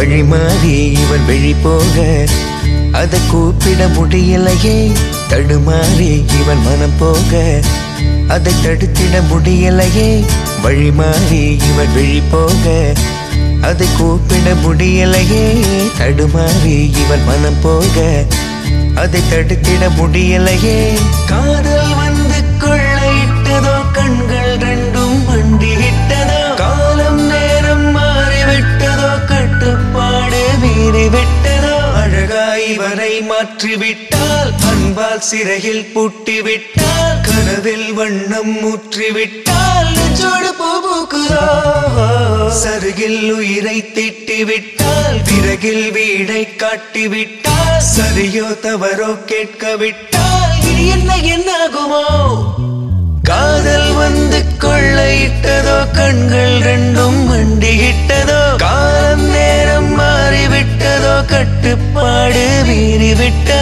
வழி மாறி இவன் வெளி போக அதை கூப்பிட முடியலையே தடுமாறி இவன் மனம் போக அதை தடுத்திட முடியலையே வழி மாறி இவன் வெளி போக அதை கூப்பிட முடியலையே தடுமாறி இவன் மனம் போக அதை தடுத்திட முடியலையே காதல் வந்து கொள்ளையிட்டதோ கண்கள் ரெண்டும் மண்டிவிட்டதோ காலம் நேரம் மாறிவிட்டதோ கட்டுப்பாடு மீறிவிட்டதோ அழகாய் இவரை மாற்றிவிட்டால் அன்பால் சிறையில் பூட்டிவிட்டால் கனவில் வண்ணம் ஊற்றிவிட்டால் நெஞ்சோடு பூ பூக்குதோ சருகில் உயிரை திட்டிவிட்டால் விறகில் வீடை காட்டிவிட்டால் சரியோ தவறோ கேட்க விட்டால் இனி என்ன என்னாகுமோ காதல் வந்து கொள்ளையிட்டதோ கண்கள் ரெண்டும் மண்டியிட்டதோ காலம் நேரம் மாறிவிட்டதோ கட்டுப்பாடு மீறிவிட்டதோ